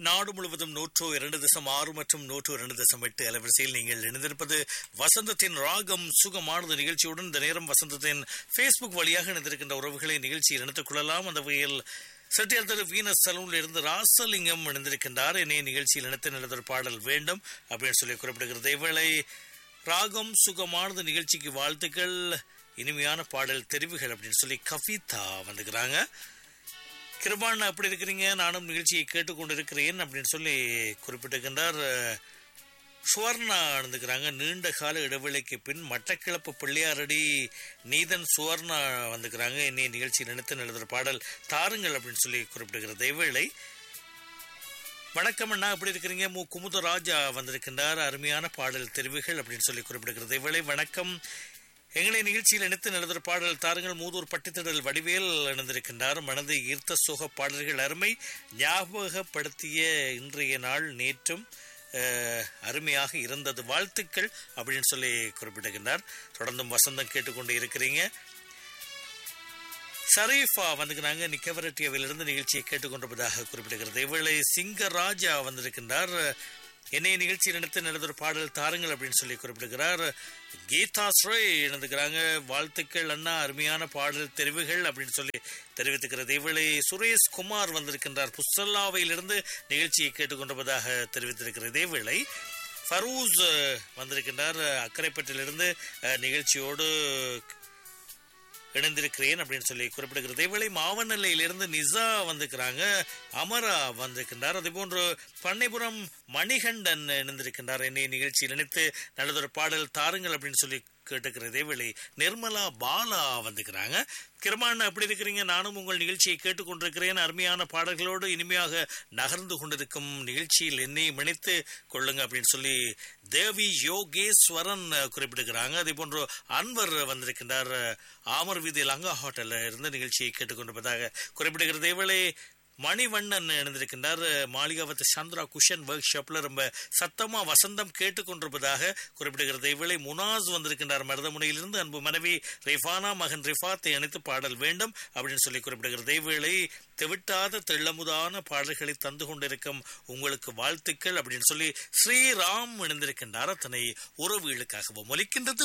நாடு முழுவதும் நூற்று இரண்டு தசம் ஆறு மற்றும் நூற்று இரண்டு தசம் எட்டு அலைவரிசையில் நீங்கள் இணைந்திருப்பது வசந்தத்தின் ராகம் சுகமானது நிகழ்ச்சியுடன் இந்த நேரம் வசந்தத்தின் ஃபேஸ்புக் வழியாக இணைந்திருக்கின்ற உறவுகளை நிகழ்ச்சியில் இணைத்துக் கொள்ளலாம் அந்த வகையில் செட்டியார் திரு வீனஸ் சலூனில் இருந்து ராசலிங்கம் இணைந்திருக்கின்றார் என்னை நிகழ்ச்சியில் இணைத்து நல்லதொரு பாடல் வேண்டும் அப்படின்னு சொல்லி குறிப்பிடுகிறது இவளை ராகம் சுகமானது நிகழ்ச்சிக்கு வாழ்த்துக்கள் இனிமையான பாடல் தெரிவுகள் அப்படின்னு சொல்லி கவிதா வந்துக்கிறாங்க கிருபான் அப்படி இருக்கிறீங்க நானும் நிகழ்ச்சியை கேட்டுக்கொண்டிருக்கிறேன் அப்படின்னு சொல்லி குறிப்பிட்டிருக்கின்றார் சுவர்ணா இருந்துக்கிறாங்க நீண்ட கால இடைவெளிக்கு பின் மட்டக்கிளப்பு பிள்ளையாரடி நீதன் சுவர்ணா வந்துக்கிறாங்க என்னைய நிகழ்ச்சி நினைத்து எழுதுகிற பாடல் தாருங்கள் அப்படின்னு சொல்லி குறிப்பிடுகிறது இவ்வேளை வணக்கம் அண்ணா எப்படி இருக்கிறீங்க மு குமுதராஜா வந்திருக்கின்றார் அருமையான பாடல் தெரிவுகள் அப்படின்னு சொல்லி குறிப்பிடுகிறது இவ்வேளை வணக்கம் எங்களை நிகழ்ச்சியில் இணைத்து நடந்த பாடல் தாருங்கள் மூதூர் பட்டித்திடல் வடிவேல் இணைந்திருக்கின்றார் மனதை ஈர்த்த சுக பாடல்கள் அருமை ஞாபகப்படுத்திய இன்றைய நாள் நேற்றும் அருமையாக இருந்தது வாழ்த்துக்கள் அப்படின்னு சொல்லி குறிப்பிடுகின்றார் தொடர்ந்தும் வசந்தம் கேட்டுக்கொண்டு இருக்கிறீங்க ஷரீஃபா வந்துக்கிறாங்க நிக்கவரட்டியவிலிருந்து நிகழ்ச்சியை கேட்டுக்கொண்டிருப்பதாக குறிப்பிடுகிறது இவளை சிங்கராஜா வந்திருக்கின்றார் என்னை நிகழ்ச்சி நடத்த நடந்த பாடல் தாருங்கள் அப்படின்னு சொல்லி குறிப்பிடுகிறார் கீதா ஸ்ரே இணைந்துக்கிறாங்க வாழ்த்துக்கள் அண்ணா அருமையான பாடல் தெரிவுகள் அப்படின்னு சொல்லி தெரிவித்துக்கிறது இவளை சுரேஷ் குமார் வந்திருக்கின்றார் புஸ்தல்லாவையிலிருந்து நிகழ்ச்சியை கேட்டுக்கொண்டிருப்பதாக தெரிவித்திருக்கிறது இவளை ஃபரூஸ் வந்திருக்கின்றார் அக்கரைப்பட்டிலிருந்து நிகழ்ச்சியோடு இணைந்திருக்கிறேன் அப்படின்னு சொல்லி குறிப்பிடுகிறது இவளை மாவனல்லையிலிருந்து நிசா வந்திருக்கிறாங்க அமரா வந்திருக்கின்றார் அதே போன்று பண்ணைபுரம் மணிகண்டன் இணைந்திருக்கின்றார் என்னை நிகழ்ச்சி நினைத்து நல்லதொரு பாடல் தாருங்கள் அப்படின்னு சொல்லி கேட்டுக்கிறது இவளை நிர்மலா பாலா வந்துக்கிறாங்க கிரமான எப்படி இருக்கிறீங்க நானும் உங்கள் நிகழ்ச்சியை கேட்டுக்கொண்டிருக்கிறேன் அருமையான பாடல்களோடு இனிமையாக நகர்ந்து கொண்டிருக்கும் நிகழ்ச்சியில் என்னை இணைத்து கொள்ளுங்க அப்படின்னு சொல்லி தேவி யோகேஸ்வரன் குறிப்பிடுகிறாங்க அதே போன்று அன்வர் வந்திருக்கின்றார் ஆமர் வீதி லங்கா ஹோட்டல்ல இருந்து நிகழ்ச்சியை கேட்டுக்கொண்டிருப்பதாக குறிப்பிடுகிறது இவளை மணிவண்ணன் இணைந்திருக்கின்றார் மாளிகாவத்து சந்திரா குஷன் ஒர்க் ஷாப்ல ரொம்ப சத்தமா வசந்தம் கேட்டுக்கொண்டிருப்பதாக குறிப்பிடுகிறது இவளை முனாஸ் வந்திருக்கின்றார் மருதமுனையிலிருந்து அன்பு மனைவி ரிஃபானா மகன் ரிஃபாத்தை அணைத்து பாடல் வேண்டும் அப்படின்னு சொல்லி குறிப்பிடுகிறது இவளை தெவிட்டாத தெள்ளமுதான பாடல்களை தந்து கொண்டிருக்கும் உங்களுக்கு வாழ்த்துக்கள் அப்படின்னு சொல்லி ஸ்ரீராம் இணைந்திருக்கின்றார் அத்தனை உறவுகளுக்காகவும் ஒலிக்கின்றது